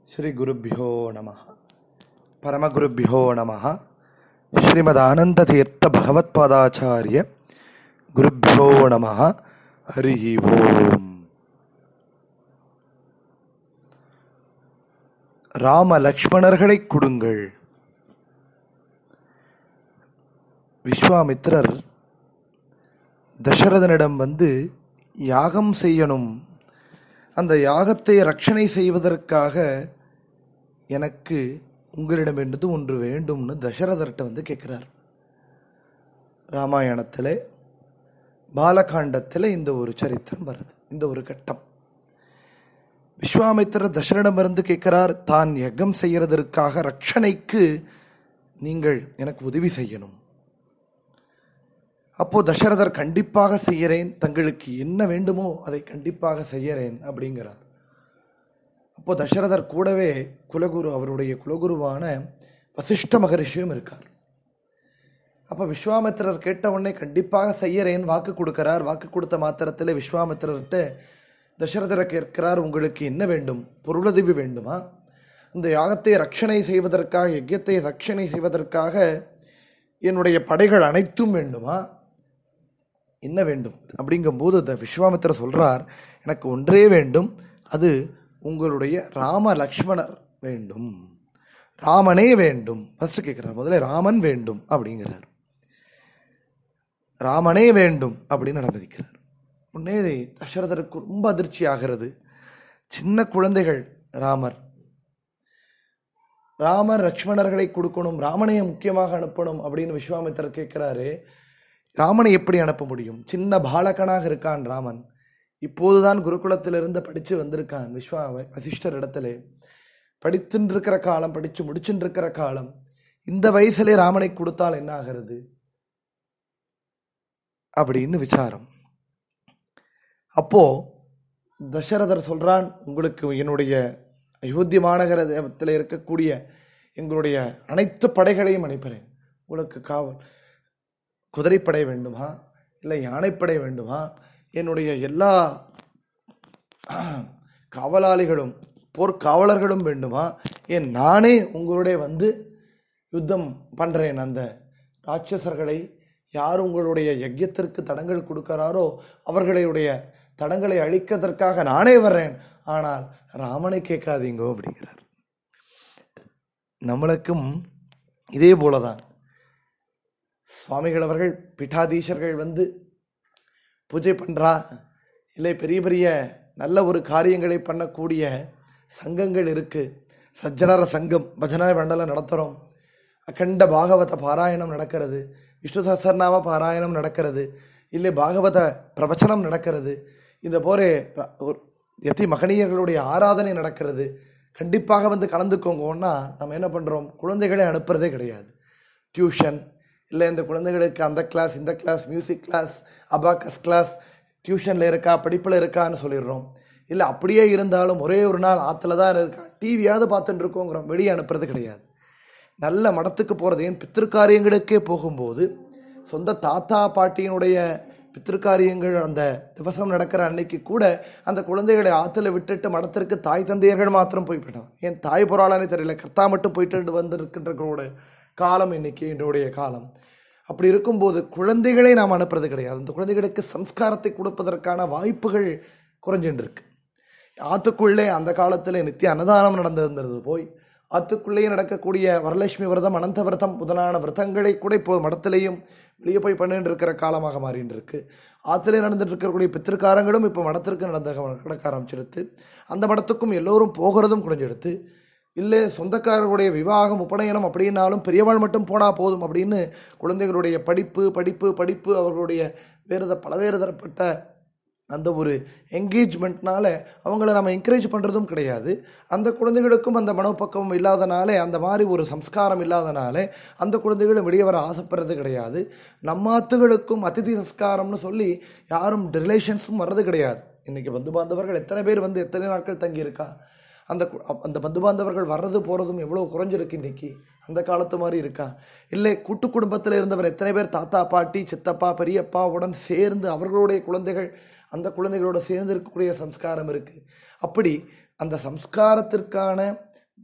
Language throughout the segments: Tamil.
ಶ್ರೀಗುರುಭ್ಯೋ ನಮಃ ಪರಮಗುರುಭ್ಯೋ ನಮಃ ಶ್ರೀಮದಾನಂದತೀರ್ಥ ಭಗವತ್ಪಾದಾಚಾರ್ಯ ಗುರುಭ್ಯೋ ನಮಃ ಹರಿ ಓಂ ராம லக்ஷ்மணர்களை கொடுங்கள் விஸ்வாமித்திரர் தசரதனிடம் வந்து யாகம் செய்யணும் அந்த யாகத்தை ரட்சணை செய்வதற்காக எனக்கு உங்களிடமிருந்து ஒன்று வேண்டும்னு தசரதர்கிட்ட வந்து கேட்குறார் ராமாயணத்தில் பாலகாண்டத்தில் இந்த ஒரு சரித்திரம் வருது இந்த ஒரு கட்டம் விஸ்வாமித்திரர் தசரனிடமிருந்து கேட்கிறார் தான் யகம் செய்யறதற்காக ரட்சணைக்கு நீங்கள் எனக்கு உதவி செய்யணும் அப்போ தசரதர் கண்டிப்பாக செய்யறேன் தங்களுக்கு என்ன வேண்டுமோ அதை கண்டிப்பாக செய்யறேன் அப்படிங்கிறார் அப்போ தசரதர் கூடவே குலகுரு அவருடைய குலகுருவான வசிஷ்ட மகரிஷியும் இருக்கார் அப்போ விஸ்வாமித்திரர் கேட்ட உடனே கண்டிப்பாக செய்யறேன் வாக்கு கொடுக்கிறார் வாக்கு கொடுத்த மாத்திரத்தில் விஸ்வாமித்திரர்கிட்ட தசரதரை கேட்கிறார் உங்களுக்கு என்ன வேண்டும் பொருளுதவி வேண்டுமா இந்த யாகத்தை ரட்சணை செய்வதற்காக யஜ்யத்தை ரட்சணை செய்வதற்காக என்னுடைய படைகள் அனைத்தும் வேண்டுமா என்ன வேண்டும் அப்படிங்கும்போது இந்த விஸ்வாமித்திரர் சொல்றார் எனக்கு ஒன்றே வேண்டும் அது உங்களுடைய ராம லக்ஷ்மணர் வேண்டும் ராமனே வேண்டும் ஃபர்ஸ்ட் கேட்கிறார் முதல்ல ராமன் வேண்டும் அப்படிங்கிறார் ராமனே வேண்டும் அப்படின்னு அனுமதிக்கிறார் உடனே தசரதருக்கு ரொம்ப அதிர்ச்சி ஆகிறது சின்ன குழந்தைகள் ராமர் ராமர் லக்ஷ்மணர்களை கொடுக்கணும் ராமனையை முக்கியமாக அனுப்பணும் அப்படின்னு விஸ்வாமித்திரர் கேட்கிறாரு ராமனை எப்படி அனுப்ப முடியும் சின்ன பாலகனாக இருக்கான் ராமன் இப்போதுதான் குருகுலத்திலிருந்து படித்து வந்திருக்கான் விஸ்வா வசிஷ்டர் இடத்துல படித்துன்னு இருக்கிற காலம் படித்து முடிச்சுட்டு இருக்கிற காலம் இந்த வயசுலே ராமனை கொடுத்தால் என்ன ஆகிறது அப்படின்னு விசாரம் அப்போ தசரதர் சொல்றான் உங்களுக்கு என்னுடைய அயோத்தி மாநகரத்தில் இருக்கக்கூடிய எங்களுடைய அனைத்து படைகளையும் அனுப்புகிறேன் உங்களுக்கு காவல் குதிரைப்படை வேண்டுமா இல்லை யானைப்படை வேண்டுமா என்னுடைய எல்லா காவலாளிகளும் போர்க்காவலர்களும் வேண்டுமா ஏன் நானே உங்களுடைய வந்து யுத்தம் பண்ணுறேன் அந்த ராட்சசர்களை யார் உங்களுடைய யஜ்யத்திற்கு தடங்கள் கொடுக்கிறாரோ அவர்களுடைய தடங்களை அழிக்கிறதற்காக நானே வர்றேன் ஆனால் ராமனை கேட்காதீங்கோ அப்படிங்கிறார் நம்மளுக்கும் இதே போலதான் சுவாமிகள் அவர்கள் பீட்டாதீசர்கள் வந்து பூஜை பண்ணுறா இல்லை பெரிய பெரிய நல்ல ஒரு காரியங்களை பண்ணக்கூடிய சங்கங்கள் இருக்குது சஜ்ஜனர சங்கம் பஜனா மண்டலம் நடத்துகிறோம் அகண்ட பாகவத பாராயணம் நடக்கிறது விஷ்ணு சஹசிரநாம பாராயணம் நடக்கிறது இல்லை பாகவத பிரவச்சனம் நடக்கிறது இந்த போரே எத்தி மகனியர்களுடைய ஆராதனை நடக்கிறது கண்டிப்பாக வந்து கலந்துக்கோங்கன்னா நம்ம என்ன பண்ணுறோம் குழந்தைகளை அனுப்புறதே கிடையாது டியூஷன் இல்லை இந்த குழந்தைகளுக்கு அந்த கிளாஸ் இந்த class music class abacus class டியூஷனில் இருக்கா படிப்பில் இருக்கான்னு சொல்லிடுறோம் இல்லை அப்படியே இருந்தாலும் ஒரே ஒரு நாள் ஆற்றுல தான் இருக்கா டிவியாவது பார்த்துட்டு இருக்கோங்கிறோம் வெளியே அனுப்புறது கிடையாது நல்ல மடத்துக்கு போகிறது ஏன் பித்திருக்காரியங்களுக்கே போகும்போது சொந்த தாத்தா பாட்டியினுடைய பித்திருக்காரியங்கள் அந்த திவசம் நடக்கிற அன்னைக்கு கூட அந்த குழந்தைகளை ஆற்றுல விட்டுட்டு மடத்திற்கு தாய் தந்தையர்கள் மாத்திரம் போய்விட்டான் ஏன் தாய் புறாளானே தெரியல கர்த்தா மட்டும் போயிட்டு வந்திருக்கின்றவங்களோட காலம் இன்னைக்கு என்னுடைய காலம் அப்படி இருக்கும்போது குழந்தைகளை நாம் அனுப்புறது கிடையாது அந்த குழந்தைகளுக்கு சம்ஸ்காரத்தை கொடுப்பதற்கான வாய்ப்புகள் குறைஞ்சுட்டு இருக்கு ஆத்துக்குள்ளே அந்த காலத்தில் நித்திய அன்னதானம் நடந்திருந்தது போய் ஆத்துக்குள்ளேயே நடக்கக்கூடிய வரலட்சுமி விரதம் அனந்த விரதம் முதலான விரதங்களை கூட இப்போ மடத்திலையும் வெளியே போய் பண்ணிட்டு இருக்கிற காலமாக மாறிட்டு இருக்கு ஆத்திலே நடந்துட்டு இருக்கக்கூடிய பித்திருக்காரங்களும் இப்போ மடத்திற்கு நடந்த நடக்க ஆரம்பிச்சிடுத்து அந்த மடத்துக்கும் எல்லோரும் போகிறதும் குறைஞ்செடுத்து இல்லை சொந்தக்காரர்களுடைய விவாகம் உப்படையனம் அப்படின்னாலும் பெரியவாள் மட்டும் போனால் போதும் அப்படின்னு குழந்தைகளுடைய படிப்பு படிப்பு படிப்பு அவர்களுடைய வேறு பலவேறு தரப்பட்ட அந்த ஒரு என்கேஜ்மெண்ட்னால அவங்கள நம்ம என்கரேஜ் பண்ணுறதும் கிடையாது அந்த குழந்தைகளுக்கும் அந்த மனோப்பக்குவம் இல்லாதனாலே அந்த மாதிரி ஒரு சம்ஸ்காரம் இல்லாதனாலே அந்த குழந்தைகளும் வெளியே வர ஆசைப்படுறது கிடையாது நம்மாத்துகளுக்கும் அதிதி சம்ஸ்காரம்னு சொல்லி யாரும் ரிலேஷன்ஸும் வர்றது கிடையாது இன்றைக்கி பந்து பாந்தவர்கள் எத்தனை பேர் வந்து எத்தனை நாட்கள் தங்கியிருக்கா அந்த அந்த பந்து பாந்தவர்கள் வர்றது போகிறதும் எவ்வளோ குறைஞ்சிருக்கு இன்னைக்கு அந்த காலத்து மாதிரி இருக்கா இல்லை கூட்டு குடும்பத்தில் இருந்தவர் எத்தனை பேர் தாத்தா பாட்டி சித்தப்பா பெரியப்பாவுடன் சேர்ந்து அவர்களுடைய குழந்தைகள் அந்த குழந்தைகளோட சேர்ந்து இருக்கக்கூடிய சம்ஸ்காரம் இருக்குது அப்படி அந்த சம்ஸ்காரத்திற்கான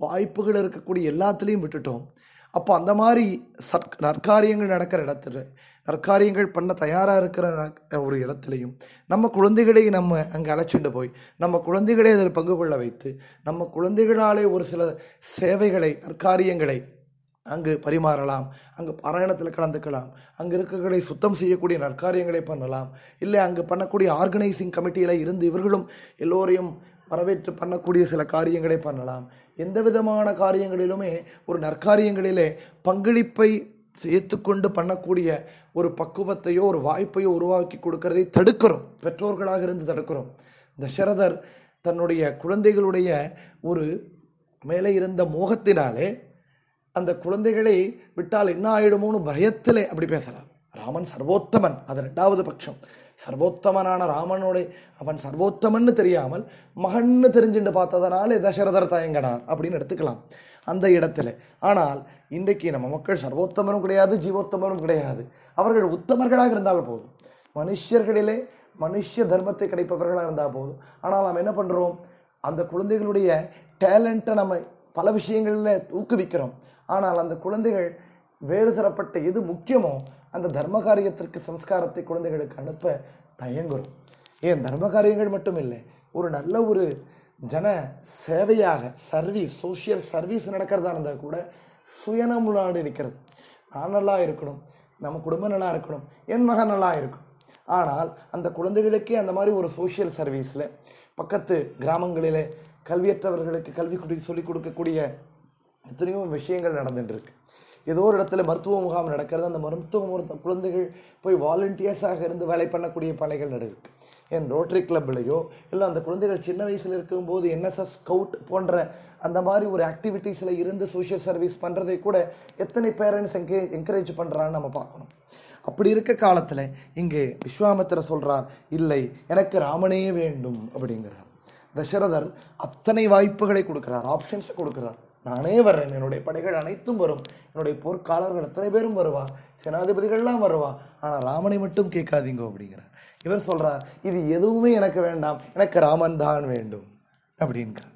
வாய்ப்புகள் இருக்கக்கூடிய எல்லாத்துலேயும் விட்டுட்டோம் அப்போ அந்த மாதிரி சற் நற்காரியங்கள் நடக்கிற இடத்துல நற்காரியங்கள் பண்ண தயாராக இருக்கிற ந- ஒரு இடத்துலையும் நம்ம குழந்தைகளை நம்ம அங்கே அழைச்சிட்டு போய் நம்ம குழந்தைகளை அதில் பங்கு கொள்ள வைத்து நம்ம குழந்தைகளாலே ஒரு சில சேவைகளை நற்காரியங்களை அங்கு பரிமாறலாம் அங்கு பாராயணத்தில் கலந்துக்கலாம் அங்கே இருக்கக்கூடிய சுத்தம் செய்யக்கூடிய நற்காரியங்களை பண்ணலாம் இல்லை அங்கு பண்ணக்கூடிய ஆர்கனைசிங் கமிட்டியில் இருந்து இவர்களும் எல்லோரையும் வரவேற்று பண்ணக்கூடிய சில காரியங்களை பண்ணலாம் எந்த விதமான காரியங்களிலுமே ஒரு நற்காரியங்களிலே பங்களிப்பை சேர்த்துக்கொண்டு பண்ணக்கூடிய ஒரு பக்குவத்தையோ ஒரு வாய்ப்பையோ உருவாக்கி கொடுக்கறதை தடுக்கிறோம் பெற்றோர்களாக இருந்து தடுக்கிறோம் தசரதர் தன்னுடைய குழந்தைகளுடைய ஒரு மேலே இருந்த மோகத்தினாலே அந்த குழந்தைகளை விட்டால் என்ன ஆயிடுமோன்னு பயத்திலே அப்படி பேசலாம் ராமன் சர்வோத்தமன் அது ரெண்டாவது பட்சம் சர்வோத்தமனான ராமனுடைய அவன் சர்வோத்தமன்னு தெரியாமல் மகன்னு தெரிஞ்சுட்டு பார்த்ததனால தசரதர் தயங்கனார் அப்படின்னு எடுத்துக்கலாம் அந்த இடத்துல ஆனால் இன்றைக்கு நம்ம மக்கள் சர்வோத்தமரும் கிடையாது ஜீவோத்தமரும் கிடையாது அவர்கள் உத்தமர்களாக இருந்தால் போதும் மனுஷர்களிலே மனுஷ தர்மத்தை கிடைப்பவர்களாக இருந்தால் போதும் ஆனால் நாம் என்ன பண்ணுறோம் அந்த குழந்தைகளுடைய டேலண்ட்டை நம்ம பல விஷயங்களில் ஊக்குவிக்கிறோம் ஆனால் அந்த குழந்தைகள் வேறு தரப்பட்ட எது முக்கியமோ அந்த தர்ம காரியத்திற்கு சம்ஸ்காரத்தை குழந்தைகளுக்கு அனுப்ப தயங்குறோம் ஏன் தர்ம காரியங்கள் மட்டும் இல்லை ஒரு நல்ல ஒரு ஜன சேவையாக சர்வீஸ் சோஷியல் சர்வீஸ் நடக்கிறதா இருந்தால் கூட சுயநமுலாடு நிற்கிறது நான் நல்லா இருக்கணும் நம்ம குடும்பம் நல்லா இருக்கணும் என் மகன் நல்லா இருக்கணும் ஆனால் அந்த குழந்தைகளுக்கே அந்த மாதிரி ஒரு சோஷியல் சர்வீஸில் பக்கத்து கிராமங்களிலே கல்வியற்றவர்களுக்கு கல்வி கொடு சொல்லிக் கொடுக்கக்கூடிய எத்தனையோ விஷயங்கள் நடந்துட்டு இருக்கு ஏதோ ஒரு இடத்துல மருத்துவ முகாம் நடக்கிறது அந்த மருத்துவ முகாம் குழந்தைகள் போய் வாலண்டியர்ஸாக இருந்து வேலை பண்ணக்கூடிய பணிகள் நடக்கு என் ரோட்டரி கிளப்லையோ இல்லை அந்த குழந்தைகள் சின்ன வயசில் இருக்கும்போது என்எஸ்எஸ் ஸ்கவுட் போன்ற அந்த மாதிரி ஒரு ஆக்டிவிட்டீஸில் இருந்து சோஷியல் சர்வீஸ் பண்ணுறதை கூட எத்தனை பேரண்ட்ஸ் எங்கே என்கரேஜ் பண்ணுறான்னு நம்ம பார்க்கணும் அப்படி இருக்க காலத்தில் இங்கே விஸ்வாமித்திர சொல்றார் இல்லை எனக்கு ராமனே வேண்டும் அப்படிங்கிறார் தசரதர் அத்தனை வாய்ப்புகளை கொடுக்கிறார் ஆப்ஷன்ஸ் கொடுக்கிறார் நானே வர்றேன் என்னுடைய படைகள் அனைத்தும் வரும் என்னுடைய போர்க்காலர்கள் அத்தனை பேரும் வருவா சேனாதிபதிகள்லாம் வருவா ஆனால் ராமனை மட்டும் கேட்காதீங்க அப்படிங்கிறார் இவர் சொல்றார் இது எதுவுமே எனக்கு வேண்டாம் எனக்கு ராமன் தான் வேண்டும் அப்படின்கிறார்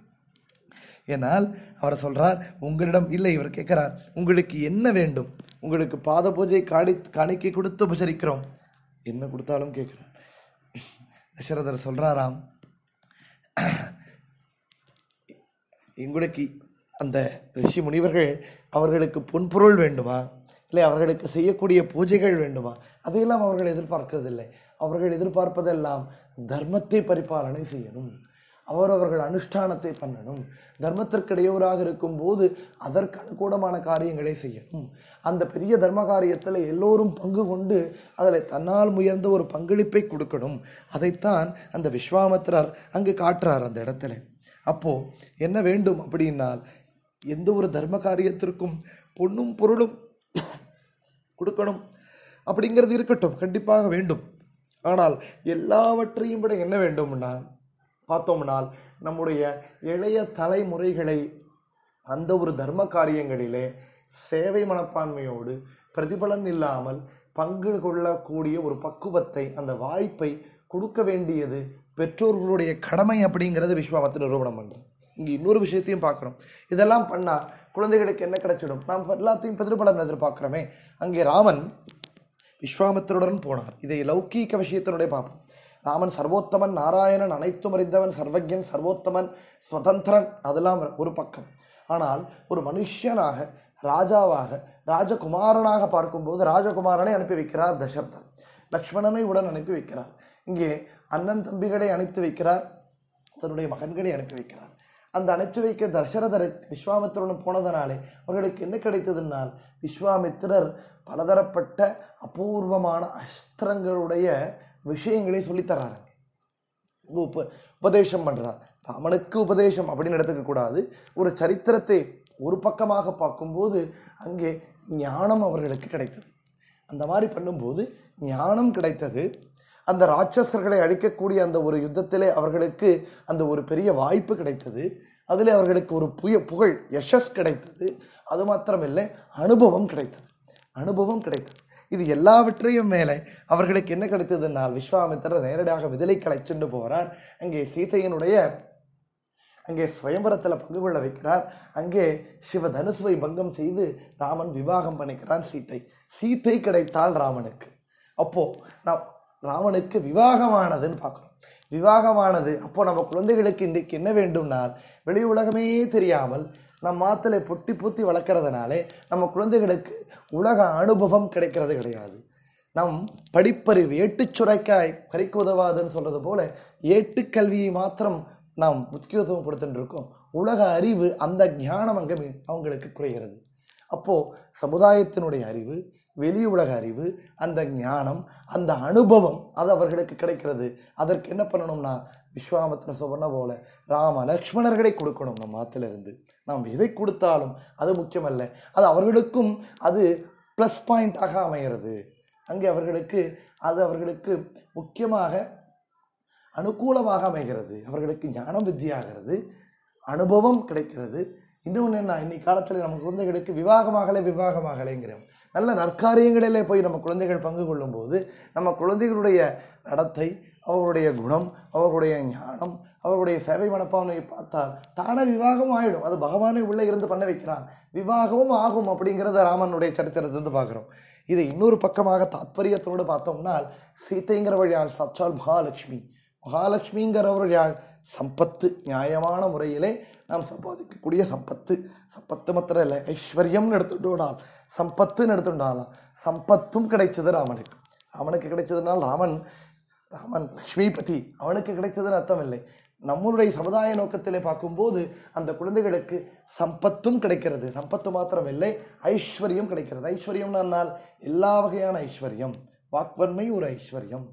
ஏனால் அவர் சொல்றார் உங்களிடம் இல்லை இவர் கேட்கிறார் உங்களுக்கு என்ன வேண்டும் உங்களுக்கு பாத பூஜை காடி காணிக்கை கொடுத்து உபசரிக்கிறோம் என்ன கொடுத்தாலும் கேட்கிறார் தசரதர் சொல்றாராம் உங்களுக்கு அந்த ரிஷி முனிவர்கள் அவர்களுக்கு பொன்பொருள் வேண்டுமா இல்லை அவர்களுக்கு செய்யக்கூடிய பூஜைகள் வேண்டுமா அதையெல்லாம் அவர்கள் எதிர்பார்க்கறதில்லை அவர்கள் எதிர்பார்ப்பதெல்லாம் தர்மத்தை பரிபாலனை செய்யணும் அவரவர்கள் அனுஷ்டானத்தை பண்ணணும் தர்மத்திற்கு இடையூறாக இருக்கும்போது அதற்கு அனுகூலமான காரியங்களை செய்யணும் அந்த பெரிய தர்ம காரியத்தில் எல்லோரும் பங்கு கொண்டு அதில் தன்னால் முயர்ந்த ஒரு பங்களிப்பை கொடுக்கணும் அதைத்தான் அந்த விஸ்வாமித்திரர் அங்கு காட்டுறார் அந்த இடத்துல அப்போ என்ன வேண்டும் அப்படின்னால் எந்த ஒரு தர்ம காரியத்திற்கும் பொன்னும் பொருளும் கொடுக்கணும் அப்படிங்கிறது இருக்கட்டும் கண்டிப்பாக வேண்டும் ஆனால் எல்லாவற்றையும் விட என்ன வேண்டும்னா பார்த்தோம்னால் நம்முடைய இளைய தலைமுறைகளை அந்த ஒரு தர்ம காரியங்களிலே சேவை மனப்பான்மையோடு பிரதிபலன் இல்லாமல் பங்கு கொள்ளக்கூடிய ஒரு பக்குவத்தை அந்த வாய்ப்பை கொடுக்க வேண்டியது பெற்றோர்களுடைய கடமை அப்படிங்கிறது விஸ்வாமத்தை நிரூபணம் பண்றது இங்க இன்னொரு விஷயத்தையும் பார்க்குறோம் இதெல்லாம் பண்ணா குழந்தைகளுக்கு என்ன கிடைச்சிடும் நாம் எல்லாத்தையும் பிரதிபலன் எதிர்பார்க்கிறோமே அங்கே ராமன் விஸ்வாமித்திரருடன் போனார் இதை லௌகீக விஷயத்தினுடைய பார்ப்போம் ராமன் சர்வோத்தமன் நாராயணன் அனைத்தும் அறிந்தவன் சர்வஜன் சர்வோத்தமன் சுதந்திரன் அதெல்லாம் ஒரு பக்கம் ஆனால் ஒரு மனுஷனாக ராஜாவாக ராஜகுமாரனாக பார்க்கும்போது ராஜகுமாரனை அனுப்பி வைக்கிறார் தசரதன் லக்ஷ்மணனை உடன் அனுப்பி வைக்கிறார் இங்கே அண்ணன் தம்பிகளை அனுப்பி வைக்கிறார் தன்னுடைய மகன்களை அனுப்பி வைக்கிறார் அந்த அனுப்பி வைக்க தசரதர் விஸ்வாமித்திரனும் போனதனாலே அவர்களுக்கு என்ன கிடைத்ததுனால் விஸ்வாமித்திரர் பலதரப்பட்ட அபூர்வமான அஸ்திரங்களுடைய விஷயங்களை சொல்லித்தர்றாரு இங்க உப உபதேசம் பண்றார் ராமனுக்கு உபதேசம் அப்படின்னு எடுத்துக்க கூடாது ஒரு சரித்திரத்தை ஒரு பக்கமாக பார்க்கும்போது அங்கே ஞானம் அவர்களுக்கு கிடைத்தது அந்த மாதிரி பண்ணும்போது ஞானம் கிடைத்தது அந்த ராட்சசர்களை அழிக்கக்கூடிய அந்த ஒரு யுத்தத்திலே அவர்களுக்கு அந்த ஒரு பெரிய வாய்ப்பு கிடைத்தது அதிலே அவர்களுக்கு ஒரு புய புகழ் யஷஸ் கிடைத்தது அது மாத்திரமில்லை அனுபவம் கிடைத்தது அனுபவம் கிடைத்தது இது எல்லாவற்றையும் மேலே அவர்களுக்கு என்ன கிடைத்ததுனால் விஸ்வாமித்திரர் நேரடியாக விதிலைக்கு அழைச்சிட்டு போகிறார் அங்கே சீதையினுடைய அங்கே சுயம்பரத்தில் பங்கு கொள்ள வைக்கிறார் அங்கே சிவ தனுசுவை பங்கம் செய்து ராமன் விவாகம் பண்ணிக்கிறான் சீத்தை சீத்தை கிடைத்தால் ராமனுக்கு அப்போ நாம் ராமனுக்கு விவாகமானதுன்னு பார்க்குறோம் விவாகமானது அப்போ நம்ம குழந்தைகளுக்கு இன்றைக்கு என்ன வேண்டும்னால் வெளி உலகமே தெரியாமல் நம் மாத்தலை பொட்டி பூத்தி வளர்க்கறதுனாலே நம்ம குழந்தைகளுக்கு உலக அனுபவம் கிடைக்கிறது கிடையாது நம் படிப்பறிவு ஏட்டுச் சுரைக்காய் கறிக்கு உதவாதுன்னு சொல்றது போல ஏட்டுக்கல்வியை மாத்திரம் நாம் முக்கியத்துவம் கொடுத்துட்டு இருக்கோம் உலக அறிவு அந்த ஞானம் அங்கே மி- அவங்களுக்கு குறைகிறது அப்போ சமுதாயத்தினுடைய அறிவு வெளி உலக அறிவு அந்த ஞானம் அந்த அனுபவம் அது அவர்களுக்கு கிடைக்கிறது அதற்கு என்ன பண்ணணும்னா விஸ்வாமித்திர சொன்ன போல ராம லக்ஷ்மணர்களை கொடுக்கணும் நம்ம ஆத்திலிருந்து நாம் எதை கொடுத்தாலும் அது முக்கியமல்ல அது அவர்களுக்கும் அது ப்ளஸ் பாயிண்டாக அமைகிறது அங்கே அவர்களுக்கு அது அவர்களுக்கு முக்கியமாக அனுகூலமாக அமைகிறது அவர்களுக்கு ஞானம் வித்தியாகிறது அனுபவம் கிடைக்கிறது இன்னொன்று என்ன இன்னைக்கு காலத்தில் நம்ம குழந்தைகளுக்கு விவாகமாகலே விவாகமாகலேங்கிறோம் நல்ல நற்காரியங்களிலே போய் நம்ம குழந்தைகள் பங்கு கொள்ளும்போது நம்ம குழந்தைகளுடைய நடத்தை அவர்களுடைய குணம் அவர்களுடைய ஞானம் அவர்களுடைய சேவை மனப்பான்மையை பார்த்தால் தானே விவாகம் ஆயிடும் அது பகவானே உள்ளே இருந்து பண்ண வைக்கிறான் விவாகமும் ஆகும் அப்படிங்கிறத ராமனுடைய சரித்திரத்திலிருந்து பார்க்குறோம் இதை இன்னொரு பக்கமாக தாத்பரியத்தோடு பார்த்தோம்னால் சீத்தைங்கிறவள் யாழ் சச்சால் மகாலட்சுமி மகாலட்சுமிங்கிறவர்கள் யாழ் சம்பத்து நியாயமான முறையிலே நாம் சம்பாதிக்கக்கூடிய சம்பத்து சம்பத்து மாத்திரம் இல்லை ஐஸ்வர்யம்னு எடுத்துட்டோனால் சம்பத்துன்னு எடுத்துட்டாலாம் சம்பத்தும் கிடைச்சது ராமனுக்கு ராமனுக்கு கிடைச்சதுனால் ராமன் ராமன் லக்ஷ்மிபதி அவனுக்கு கிடைச்சதுன்னு அர்த்தம் இல்லை நம்மளுடைய சமுதாய நோக்கத்திலே பார்க்கும்போது அந்த குழந்தைகளுக்கு சம்பத்தும் கிடைக்கிறது சம்பத்து மாத்திரம் இல்லை ஐஸ்வர்யம் கிடைக்கிறது ஐஸ்வர்யம்னு என்னால் எல்லா வகையான ஐஸ்வர்யம் வாக்வன்மை ஒரு ஐஸ்வர்யம்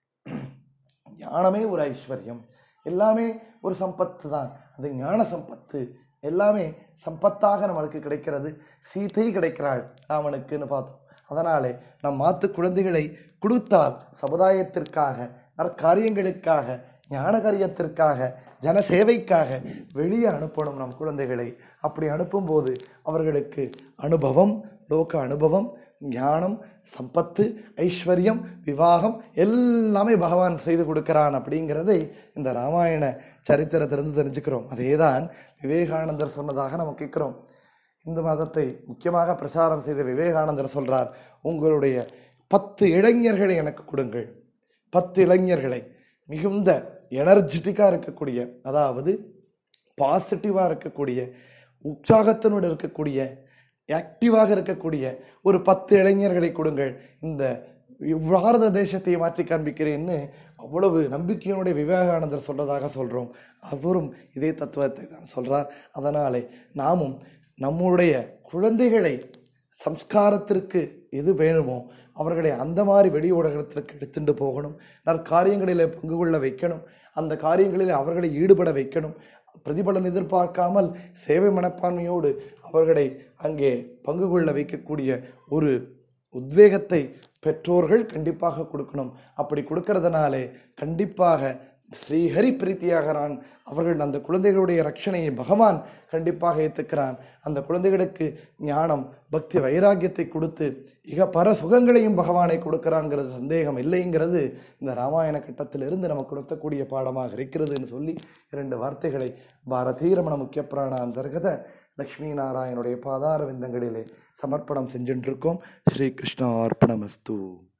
ஞானமே ஒரு ஐஸ்வர்யம் எல்லாமே ஒரு சம்பத்து தான் அது ஞான சம்பத்து எல்லாமே சம்பத்தாக நம்மளுக்கு கிடைக்கிறது சீதை கிடைக்கிறாள் ராமனுக்குன்னு பார்த்தோம் அதனாலே நம் மாத்து குழந்தைகளை கொடுத்தால் சமுதாயத்திற்காக நற்காரியங்களுக்காக ஞான காரியத்திற்காக ஜன சேவைக்காக வெளியே அனுப்பணும் நம் குழந்தைகளை அப்படி அனுப்பும்போது அவர்களுக்கு அனுபவம் லோக அனுபவம் ஞானம் சம்பத்து ஐஸ்வர்யம் விவாகம் எல்லாமே பகவான் செய்து கொடுக்கிறான் அப்படிங்கிறதை இந்த ராமாயண சரித்திரத்திலிருந்து தெரிஞ்சுக்கிறோம் அதேதான் விவேகானந்தர் சொன்னதாக நம்ம கேட்கிறோம் இந்து மதத்தை முக்கியமாக பிரச்சாரம் செய்த விவேகானந்தர் சொல்றார் உங்களுடைய பத்து இளைஞர்களை எனக்கு கொடுங்கள் பத்து இளைஞர்களை மிகுந்த எனர்ஜெட்டிக்காக இருக்கக்கூடிய அதாவது பாசிட்டிவாக இருக்கக்கூடிய உற்சாகத்தினோடு இருக்கக்கூடிய ஆக்டிவாக இருக்கக்கூடிய ஒரு பத்து இளைஞர்களை கொடுங்கள் இந்த பாரத தேசத்தை மாற்றி காண்பிக்கிறேன்னு அவ்வளவு நம்பிக்கையோட விவேகானந்தர் சொல்றதாக சொல்றோம் அவரும் இதே தத்துவத்தை தான் சொல்றார் அதனாலே நாமும் நம்முடைய குழந்தைகளை சம்ஸ்காரத்திற்கு எது வேணுமோ அவர்களை அந்த மாதிரி வெளி ஊடகத்திற்கு எடுத்துட்டு போகணும் நற்காரியங்களில் பங்கு கொள்ள வைக்கணும் அந்த காரியங்களில் அவர்களை ஈடுபட வைக்கணும் பிரதிபலன் எதிர்பார்க்காமல் சேவை மனப்பான்மையோடு அவர்களை அங்கே பங்கு கொள்ள வைக்கக்கூடிய ஒரு உத்வேகத்தை பெற்றோர்கள் கண்டிப்பாக கொடுக்கணும் அப்படி கொடுக்கறதுனாலே கண்டிப்பாக ஸ்ரீஹரி பிரீத்தியாகிறான் அவர்கள் அந்த குழந்தைகளுடைய ரட்சணையை பகவான் கண்டிப்பாக ஏத்துக்கிறான் அந்த குழந்தைகளுக்கு ஞானம் பக்தி வைராக்கியத்தை கொடுத்து இக பர சுகங்களையும் பகவானை கொடுக்கிறான்ங்கிறது சந்தேகம் இல்லைங்கிறது இந்த ராமாயண கட்டத்திலிருந்து நமக்கு கொடுக்கக்கூடிய பாடமாக இருக்கிறதுன்னு சொல்லி இரண்டு வார்த்தைகளை பாரதீரமண முக்கிய பிராண அந்தர்கத லக்ஷ்மி நாராயணுடைய பாதார விந்தங்களிலே சமர்ப்பணம் செஞ்சுட்டு இருக்கோம் ஸ்ரீ கிருஷ்ணா அர்ப்பணமஸ்து